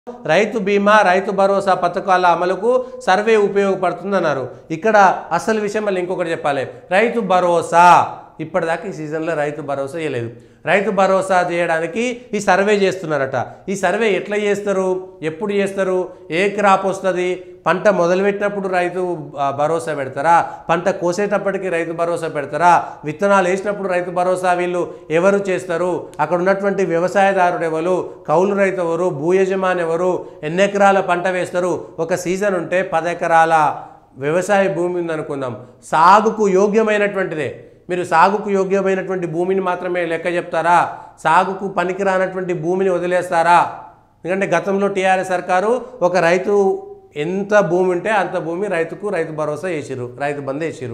రైతు బీమా రైతు భరోసా పథకాల అమలుకు సర్వే ఉపయోగపడుతుందన్నారు ఇక్కడ అసలు విషయం మళ్ళీ ఇంకొకటి చెప్పాలి రైతు భరోసా ఇప్పటిదాకా ఈ సీజన్లో రైతు భరోసా ఇవ్వలేదు రైతు భరోసా చేయడానికి ఈ సర్వే చేస్తున్నారట ఈ సర్వే ఎట్లా చేస్తారు ఎప్పుడు చేస్తారు ఏ క్రాప్ వస్తుంది పంట మొదలుపెట్టినప్పుడు రైతు ఆ, భరోసా పెడతారా పంట కోసేటప్పటికి రైతు భరోసా పెడతారా విత్తనాలు వేసినప్పుడు రైతు భరోసా వీళ్ళు ఎవరు చేస్తారు అక్కడ ఉన్నటువంటి వ్యవసాయదారుడు ఎవరు కౌలు రైతు ఎవరు భూ యజమాని ఎవరు ఎన్ని ఎకరాల పంట వేస్తారు ఒక సీజన్ ఉంటే పది ఎకరాల వ్యవసాయ భూమి ఉందనుకుందాం సాగుకు యోగ్యమైనటువంటిదే మీరు సాగుకు యోగ్యమైనటువంటి భూమిని మాత్రమే లెక్క చెప్తారా సాగుకు పనికిరానటువంటి భూమిని వదిలేస్తారా ఎందుకంటే గతంలో టీఆర్ఎస్ సర్కారు ఒక రైతు ఎంత భూమి ఉంటే అంత భూమి రైతుకు రైతు భరోసా వేసిరు రైతు బంద్ వేసిరు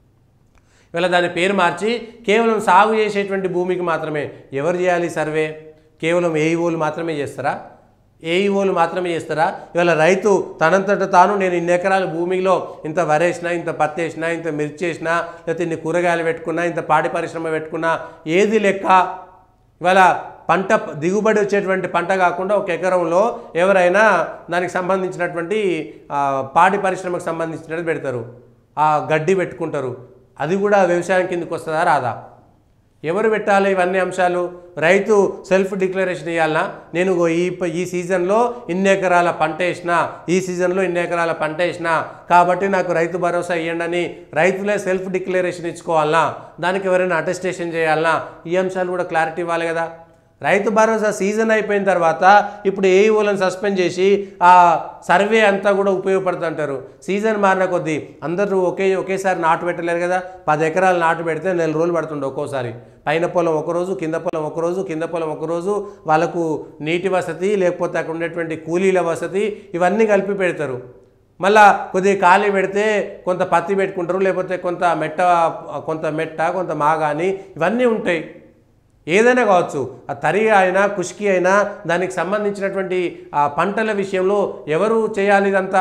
ఇవాళ దాని పేరు మార్చి కేవలం సాగు చేసేటువంటి భూమికి మాత్రమే ఎవరు చేయాలి సర్వే కేవలం ఏఈఓలు మాత్రమే చేస్తారా ఏఈఓలు మాత్రమే చేస్తారా ఇవాళ రైతు తనంతట తాను నేను ఇన్ని ఎకరాల భూమిలో ఇంత వరేసినా ఇంత పత్తి వేసినా ఇంత మిర్చి వేసినా లేకపోతే ఇన్ని కూరగాయలు పెట్టుకున్నా ఇంత పాడి పరిశ్రమ పెట్టుకున్నా ఏది లెక్క ఇవాళ పంట దిగుబడి వచ్చేటువంటి పంట కాకుండా ఒక ఎకరంలో ఎవరైనా దానికి సంబంధించినటువంటి ఆ, పాడి పరిశ్రమకు సంబంధించినది పెడతారు ఆ గడ్డి పెట్టుకుంటారు అది కూడా వ్యవసాయం కిందకి వస్తుందా రాదా ఎవరు పెట్టాలి ఇవన్నీ అంశాలు రైతు సెల్ఫ్ డిక్లరేషన్ ఇవ్వాలనా నేను ఇగో ఈ ప- ఈ సీజన్లో ఇన్ని ఎకరాల పంట వేసిన ఈ సీజన్లో ఇన్ని ఎకరాల పంట వేసిన కాబట్టి నాకు రైతు భరోసా ఇవ్వండి అని రైతులే సెల్ఫ్ డిక్లరేషన్ ఇచ్చుకోవాలనా దానికి ఎవరైనా అటెస్టేషన్ చేయాలనా ఈ అంశాలు కూడా క్లారిటీ ఇవ్వాలి కదా రైతు భరోసా సీజన్ అయిపోయిన తర్వాత ఇప్పుడు ఏఈఓలను సస్పెండ్ చేసి ఆ సర్వే అంతా కూడా ఉపయోగపడుతుంటారు సీజన్ మారిన కొద్దీ అందరూ ఒకే ఒకేసారి నాటు పెట్టలేరు కదా పది ఎకరాలు నాటు పెడితే నెల రోజులు పడుతుండే ఒక్కోసారి పైన పొలం ఒకరోజు కింద పొలం ఒకరోజు కింద పొలం ఒకరోజు వాళ్ళకు నీటి వసతి లేకపోతే అక్కడ ఉండేటువంటి కూలీల వసతి ఇవన్నీ కలిపి పెడతారు మళ్ళా కొద్దిగా ఖాళీ పెడితే కొంత పత్తి పెట్టుకుంటారు లేకపోతే కొంత మెట్ట కొంత మెట్ట కొంత మాగాని ఇవన్నీ ఉంటాయి ఏదైనా కావచ్చు ఆ తరి అయినా కుష్కి అయినా దానికి సంబంధించినటువంటి ఆ పంటల విషయంలో ఎవరు చేయాలి ఇదంతా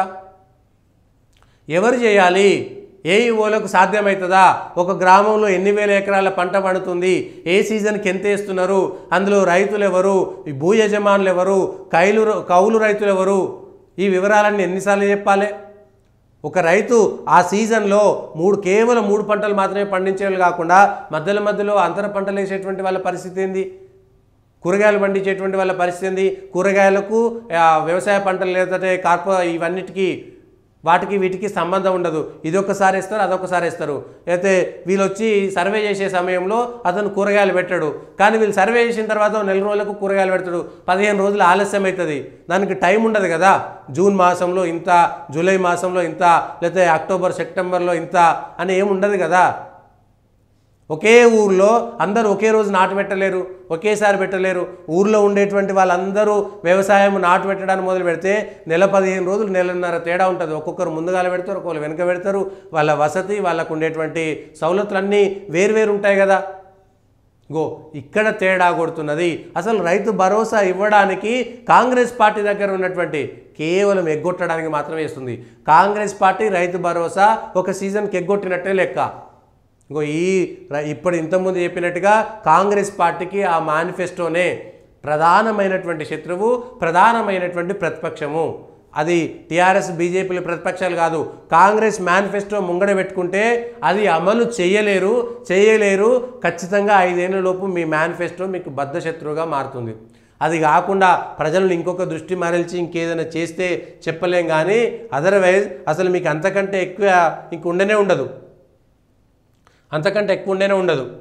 ఎవరు చేయాలి ఏఈఓలకు సాధ్యమవుతుందా ఒక గ్రామంలో ఎన్ని వేల ఎకరాల పంట పండుతుంది ఏ సీజన్కి ఎంత వేస్తున్నారు అందులో రైతులు ఎవరు ఈ భూ యజమానులు ఎవరు కైలు కౌలు రైతులు ఎవరు ఈ వివరాలన్నీ ఎన్నిసార్లు చెప్పాలి ఒక రైతు ఆ సీజన్లో మూడు కేవలం మూడు పంటలు మాత్రమే పండించేవాళ్ళు కాకుండా మధ్యలో మధ్యలో అంతర పంటలు వేసేటువంటి వాళ్ళ పరిస్థితి ఏంది కూరగాయలు పండించేటువంటి వాళ్ళ పరిస్థితి ఏంది కూరగాయలకు ఆ, వ్యవసాయ పంటలు లేదంటే కార్పొ ఇవన్నిటికీ వాటికి వీటికి సంబంధం ఉండదు ఇది ఒకసారి ఇస్తారు అదొకసారి ఇస్తారు అయితే వీళ్ళు వచ్చి సర్వే చేసే సమయంలో అతను కూరగాయలు పెట్టాడు కానీ వీళ్ళు సర్వే చేసిన తర్వాత ఓ నెల రోజులకు కూరగాయలు పెడతాడు పదిహేను రోజులు ఆలస్యం అవుతుంది దానికి టైం ఉండదు కదా జూన్ మాసంలో ఇంత జూలై మాసంలో ఇంత లేకపోతే అక్టోబర్ సెప్టెంబర్లో ఇంత అని ఏమి ఉండదు కదా ఒకే ఊర్లో అందరూ ఒకే రోజు నాటు పెట్టలేరు ఒకేసారి పెట్టలేరు ఊర్లో ఉండేటువంటి వాళ్ళందరూ వ్యవసాయం నాటు పెట్టడానికి మొదలు పెడితే నెల పదిహేను రోజులు నెలన్నర తేడా ఉంటుంది ఒక్కొక్కరు ముందుగాల పెడతారు ఒక్కొక్కరు వెనుక పెడతారు వాళ్ళ వసతి వాళ్ళకు ఉండేటువంటి సవలతులన్నీ వేరువేరు ఉంటాయి కదా గో ఇక్కడ తేడా కొడుతున్నది అసలు రైతు భరోసా ఇవ్వడానికి కాంగ్రెస్ పార్టీ దగ్గర ఉన్నటువంటి కేవలం ఎగ్గొట్టడానికి మాత్రమే ఇస్తుంది కాంగ్రెస్ పార్టీ రైతు భరోసా ఒక సీజన్కి ఎగ్గొట్టినట్టే లెక్క ఇంకో ఈ ర- ఇప్పుడు ఇంతకుముందు చెప్పినట్టుగా కాంగ్రెస్ పార్టీకి ఆ మేనిఫెస్టోనే ప్రధానమైనటువంటి శత్రువు ప్రధానమైనటువంటి ప్రతిపక్షము అది టీఆర్ఎస్ బీజేపీల ప్రతిపక్షాలు కాదు కాంగ్రెస్ మేనిఫెస్టో ముంగడ పెట్టుకుంటే అది అమలు చేయలేరు చేయలేరు ఖచ్చితంగా ఐదేళ్ల లోపు మీ మేనిఫెస్టో మీకు బద్ధ శత్రువుగా మారుతుంది అది కాకుండా ప్రజలను ఇంకొక దృష్టి మరల్చి ఇంకేదైనా చేస్తే చెప్పలేం కానీ అదర్వైజ్ అసలు మీకు అంతకంటే ఎక్కువ ఇంక ఉండనే ఉండదు అంతకంటే ఎక్కువ ఉండనే ఉండదు